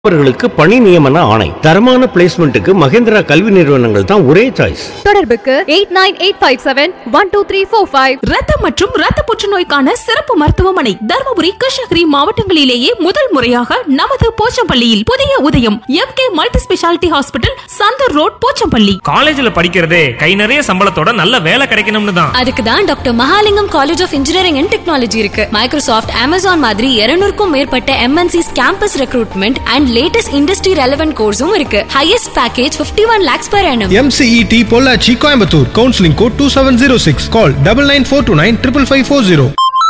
அவர்களுக்கு பணி நியமன ஆணை தரமான பிளேஸ்மெண்ட்டுக்கு மகேந்திரா கல்வி நிறுவனங்கள் தான் ஒரே சாய்ஸ் தொடர்புக்கு eight nine eight five seven one two three four five ரத்தம் மற்றும் ரத்த புற்றுநோய்க்கான சிறப்பு மருத்துவமனை தருமபுரி கிருஷ்ணகிரி மாவட்டங்களிலேயே முதல் முறையாக நமது போச்சம்பள்ளியில் புதிய உதயம் M K multi speciality hospital Santhur road Pochampalli காலேஜ்ல படிக்கிறதே கை நிறைய சம்பளத்தோட நல்ல வேலை கிடைக்கணும்னு தான் அதுக்கு தான் doctor Mahalingam college of engineering and technology இருக்கு மைக்ரோசாஃப்ட் அமேசான் மாதிரி 200 க்கும் மேற்பட்ட MNCs campus recruitment and latest industry relevant கோர்ஸும் இருக்கு highest package 51 one lakhs per annum MCET Pollachi Coimbatore counselling code two seven zero six call double nine four two nine triple five four zero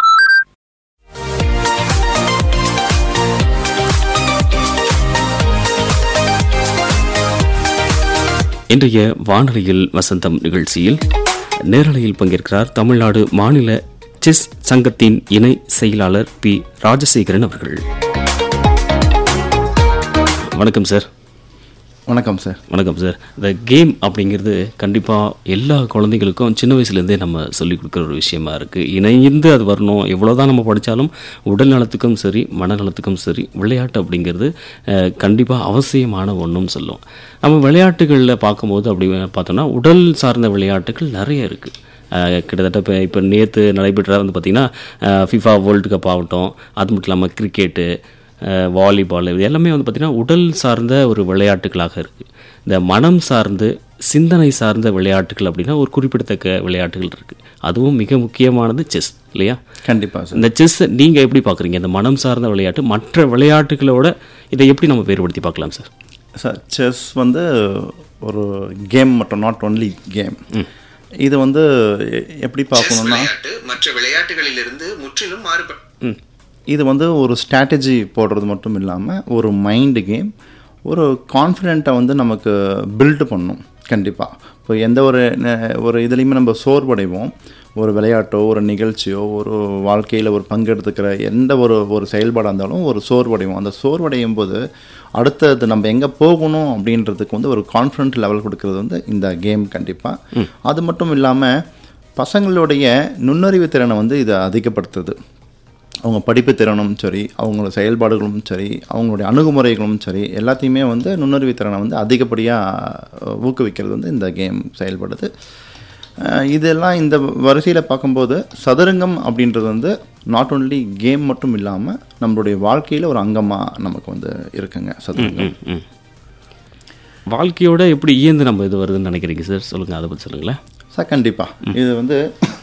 இன்றைய வானொலியில் வசந்தம் நிகழ்ச்சியில் நேரலையில் பங்கேற்கிறார் தமிழ்நாடு மாநில செஸ் சங்கத்தின் இணை செயலாளர் பி ராஜசேகரன் அவர்கள் வணக்கம் சார் வணக்கம் சார் வணக்கம் சார் இந்த கேம் அப்படிங்கிறது கண்டிப்பாக எல்லா குழந்தைகளுக்கும் சின்ன வயசுலேருந்தே நம்ம சொல்லிக் கொடுக்குற ஒரு விஷயமா இருக்குது இணைந்து அது வரணும் எவ்வளோதான் நம்ம படித்தாலும் உடல் நலத்துக்கும் சரி மனநலத்துக்கும் சரி விளையாட்டு அப்படிங்கிறது கண்டிப்பாக அவசியமான ஒன்றும் சொல்லும் நம்ம விளையாட்டுகளில் பார்க்கும்போது அப்படி பார்த்தோம்னா உடல் சார்ந்த விளையாட்டுகள் நிறைய இருக்குது கிட்டத்தட்ட இப்போ இப்போ நேற்று நடைபெற்ற வந்து பார்த்திங்கன்னா ஃபிஃபா வேர்ல்டு கப் ஆகட்டும் அது மட்டும் இல்லாமல் கிரிக்கெட்டு வாலிபால் இது எல்லாமே வந்து பார்த்திங்கன்னா உடல் சார்ந்த ஒரு விளையாட்டுகளாக இருக்குது இந்த மனம் சார்ந்து சிந்தனை சார்ந்த விளையாட்டுகள் அப்படின்னா ஒரு குறிப்பிடத்தக்க விளையாட்டுகள் இருக்குது அதுவும் மிக முக்கியமானது செஸ் இல்லையா கண்டிப்பாக சார் இந்த செஸ் நீங்கள் எப்படி பார்க்குறீங்க இந்த மனம் சார்ந்த விளையாட்டு மற்ற விளையாட்டுகளோட இதை எப்படி நம்ம வேறுபடுத்தி பார்க்கலாம் சார் சார் செஸ் வந்து ஒரு கேம் மட்டும் நாட் ஒன்லி கேம் இது வந்து எ- எப்படி பார்க்கணும்னா விளையாட்டு மற்ற விளையாட்டுகளிலிருந்து முற்றிலும் மாறுபடும் இது வந்து ஒரு ஸ்ட்ராட்டஜி போடுறது மட்டும் இல்லாமல் ஒரு மைண்டு கேம் ஒரு கான்ஃபிடென்ட்டை வந்து நமக்கு பில்டு பண்ணும் கண்டிப்பாக இப்போ எந்த ஒரு ந- ஒரு இதுலேயுமே நம்ம சோர்வடைவோம் ஒரு விளையாட்டோ ஒரு நிகழ்ச்சியோ ஒரு வாழ்க்கையில் ஒரு பங்கெடுத்துக்கிற எந்த ஒரு ஒரு செயல்பாடாக இருந்தாலும் ஒரு சோர்வடைவோம் அந்த சோர்வடையும் போது அடுத்தது நம்ம எங்கே போகணும் அப்படின்றதுக்கு வந்து ஒரு கான்ஃபிடென்ட் லெவல் கொடுக்கறது வந்து இந்த கேம் கண்டிப்பாக அது மட்டும் இல்லாமல் பசங்களுடைய நுண்ணறிவு திறனை வந்து இது அதிகப்படுத்துது அவங்க படிப்பு திறனும் சரி அவங்களோட செயல்பாடுகளும் சரி அவங்களுடைய அணுகுமுறைகளும் சரி எல்லாத்தையுமே வந்து நுண்ணறிவு திறனை வந்து அதிகப்படியாக ஊக்குவிக்கிறது வந்து இந்த கேம் செயல்படுது அஹ் இதெல்லாம் இந்த வரிசையில் பார்க்கும்போது சதுரங்கம் அப்படின்றது வந்து நாட் ஒன்லி கேம் மட்டும் இல்லாமல் நம்மளுடைய வாழ்க்கையில் ஒரு அங்கமாக நமக்கு வந்து இருக்குங்க சதுரங்கம் ம் வாழ்க்கையோட எப்படி இயந்து நம்ம இது வருதுன்னு நினைக்கிறீங்க சார் சொல்லுங்கள் அதை பற்றி சொல்லுங்களேன் சார் கண்டிப்பாக இது வந்து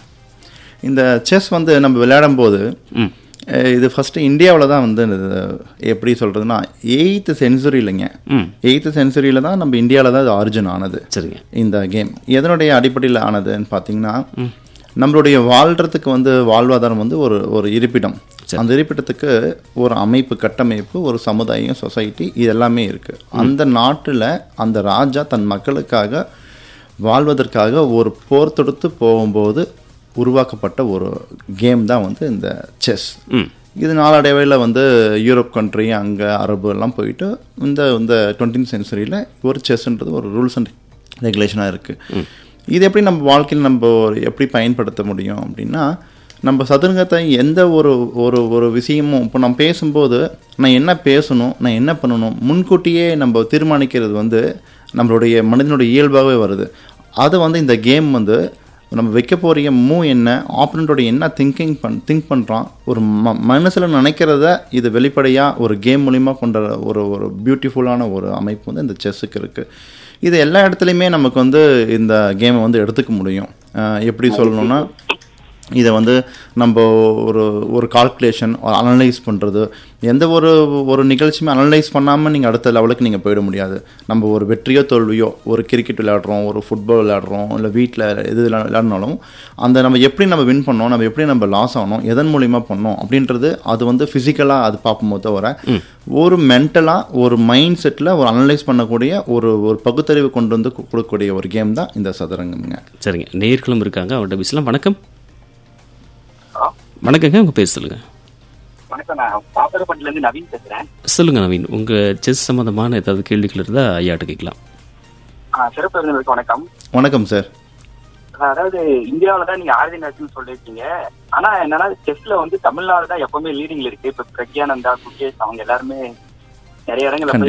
இந்த செஸ் வந்து நம்ம விளையாடும் போது ம் அஹ் இது ஃபஸ்ட்டு இந்தியாவில் தான் வந்து இது எப்படி சொல்கிறதுனா எயித்து செஞ்சுரி இல்லைங்க ம் எயித்து செஞ்சுரியில் தான் நம்ம இந்தியாவில் தான் இது ஆரிஜின் ஆனது சரிங்க இந்த கேம் எதனுடைய அடிப்படையில் ஆனதுன்னு பார்த்தீங்கன்னா நம்மளுடைய வாழ்கிறதுக்கு வந்து வாழ்வாதாரம் வந்து ஒரு ஒரு இருப்பிடம் அந்த இருப்பிடத்துக்கு ஒரு அமைப்பு கட்டமைப்பு ஒரு சமுதாயம் சொசைட்டி இது எல்லாமே இருக்குது அந்த நாட்டில் அந்த ராஜா தன் மக்களுக்காக வாழ்வதற்காக ஒரு போர் தொடுத்து போகும்போது உருவாக்கப்பட்ட ஒரு கேம் தான் வந்து இந்த செஸ் ம் இது நாளடைவில் வந்து யூரோப் கண்ட்ரி அங்கே அரபு எல்லாம் போயிட்டு இந்த இந்த டுவெண்ட்டீன் சென்ச்சுரியில் ஒரு செஸ்ன்றது ஒரு ரூல்ஸ் அண்ட் ரெகுலேஷனாக இருக்குது இது எப்படி நம்ம வாழ்க்கையில் நம்ம ஒரு எப்படி பயன்படுத்த முடியும் அப்படின்னா நம்ம சதுரங்கத்தை எந்த ஒரு ஒரு ஒரு விஷயமும் இப்போ நம்ம பேசும்போது நான் என்ன பேசணும் நான் என்ன பண்ணணும் முன்கூட்டியே நம்ம தீர்மானிக்கிறது வந்து நம்மளுடைய மனிதனுடைய இயல்பாகவே வருது அது வந்து இந்த கேம் வந்து நம்ம வைக்க போகிற மூ என்ன ஆப்பனண்ட்டோட என்ன திங்கிங் பண் திங்க் பண்ணுறான் ஒரு ம மனசில் நினைக்கிறத இது வெளிப்படையாக ஒரு கேம் மூலிமா கொண்ட ஒரு ஒரு பியூட்டிஃபுல்லான ஒரு அமைப்பு வந்து இந்த செஸ்ஸுக்கு இருக்குது இது எல்லா இடத்துலையுமே நமக்கு வந்து இந்த கேமை வந்து எடுத்துக்க முடியும் அஹ் எப்படி சொல்லணும்னா இதை வந்து நம்ம ஒரு ஒரு கால்குலேஷன் அனலைஸ் பண்ணுறது எந்த ஒரு ஒரு நிகழ்ச்சியுமே அனலைஸ் பண்ணாமல் நீங்கள் அடுத்த லெவலுக்கு நீங்கள் போயிட முடியாது நம்ம ஒரு வெற்றியோ தோல்வியோ ஒரு கிரிக்கெட் விளையாடுறோம் ஒரு ஃபுட்பால் விளையாடுறோம் இல்லை வீட்டில் எது விளையா- விளையாடினாலும் அந்த நம்ம எப்படி நம்ம வின் பண்ணோம் நம்ம எப்படி நம்ம லாஸ் ஆகணும் எதன் மூலிமா பண்ணோம் அப்படின்றது அது வந்து ஃபிசிக்கலாக அது பார்க்கும்போது தவிர ஒரு மென்டலாக ஒரு மைண்ட் செட்டில் ஒரு அனலைஸ் பண்ணக்கூடிய ஒரு ஒரு பகுத்தறிவு கொண்டு வந்து கு- கொடுக்கக்கூடிய ஒரு கேம் தான் இந்த சதுரங்கம்ங்க சரிங்க நேர்களும் இருக்காங்க அவர்கிட்ட பேசலாம் வணக்கம் வணக்கங்க உங்கள் பேர் சொல்லுங்கள் வணக்கம் நான் பாப்பரப்பட்டில இருந்து நவீன் பேசுறேன் சொல்லுங்கள் நவீன் உங்கள் செஸ் சம்மந்தமான ஏதாவது கேள்விகள் இருந்தால் ஐயாட்ட கேட்கலாம் ஆ, சிறப்பு விருந்தினருக்கு வணக்கம் வணக்கம் சார் அதாவது இந்தியாவில தான் நீங்க ஆர்தி நேஷனல் சொல்லிருக்கீங்க ஆனா என்னன்னா செஸ்ல வந்து தமிழ்நாடு தான் எப்பவுமே லீடிங்ல இருக்கு இப்ப பிரக்யானந்தா குகேஷ் அவங்க எல்லாருமே நிறைய இடங்கள்ல போய்